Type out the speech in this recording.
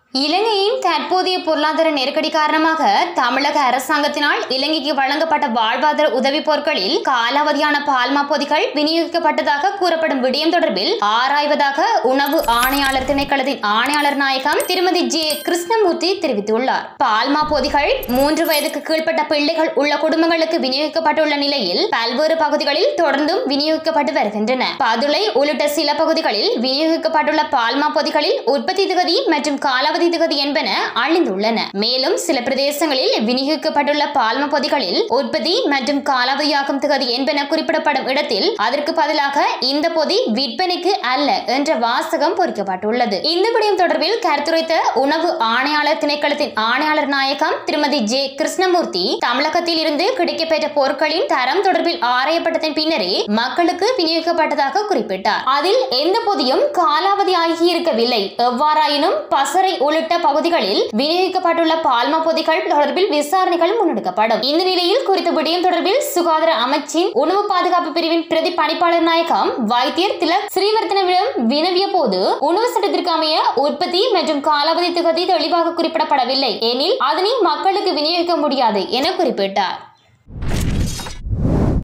இலங்கையின் தற்போதைய பொருளாதார நெருக்கடி காரணமாக தமிழக அரசாங்கத்தினால் இலங்கைக்கு வழங்கப்பட்ட வாழ்வாதார உதவி பொருட்களில் காலாவதியான பால்மா பொதிகள் விநியோகிக்கப்பட்டதாக கூறப்படும் விடயம் தொடர்பில் ஆராய்வதாக உணவு ஆணையாளர் திணைக்களத்தின் ஆணையாளர் நாயகம் திருமதி ஜே கிருஷ்ணமூர்த்தி தெரிவித்துள்ளார் பால்மா பொதிகள் மூன்று வயதுக்கு கீழ்ப்பட்ட பிள்ளைகள் உள்ள குடும்பங்களுக்கு விநியோகிக்கப்பட்டுள்ள நிலையில் பல்வேறு பகுதிகளில் தொடர்ந்தும் விநியோகிக்கப்பட்டு வருகின்றன பதுளை உள்ளிட்ட சில பகுதிகளில் விநியோகிக்கப்பட்டுள்ள பால்மா பொதிகளில் உற்பத்தி திகதி மற்றும் காலாவதி திகதி என்பன அழிந்துள்ளன மேலும் சில பிரதேசங்களில் விநியோகிக்கப்பட்டுள்ள பால்ம பொதிகளில் உற்பத்தி மற்றும் காலாவதியாகும் திகதி என்பன குறிப்பிடப்படும் இடத்தில் அதற்கு பதிலாக இந்த பொதி விற்பனைக்கு அல்ல என்ற வாசகம் பொறிக்கப்பட்டுள்ளது இந்த விடயம் தொடர்பில் கருத்துரைத்த உணவு ஆணையாளர் திணைக்களத்தின் ஆணையாளர் நாயகம் திருமதி ஜே கிருஷ்ணமூர்த்தி தமிழகத்தில் இருந்து கிடைக்கப்பெற்ற பொருட்களின் தரம் தொடர்பில் ஆராயப்பட்டதன் பின்னரே மக்களுக்கு விநியோகிக்கப்பட்டதாக குறிப்பிட்டார் அதில் எந்த பொதியும் காலாவதி ஆகியிருக்கவில்லை எவ்வாறாயினும் பசறை உள்ளிட்ட பகுதிகளில் விநியோகிக்கப்பட்டுள்ள பால்மா பொதிகள் தொடர்பில் விசாரணைகள் முன்னெடுக்கப்படும் இந்த நிலையில் குறித்த விடயம் தொடர்பில் சுகாதார அமைச்சின் உணவு பாதுகாப்பு பிரிவின் பிரதி பணிப்பாளர் நாயகம் வைத்தியர் திலக் ஸ்ரீவர்த்தனவிடம் வினவிய போது உணவு சட்டத்திற்கு அமைய உற்பத்தி மற்றும் காலாவதி திகதி தெளிவாக குறிப்பிடப்படவில்லை எனில் அதனை மக்களுக்கு விநியோகிக்க முடியாது என குறிப்பிட்டார்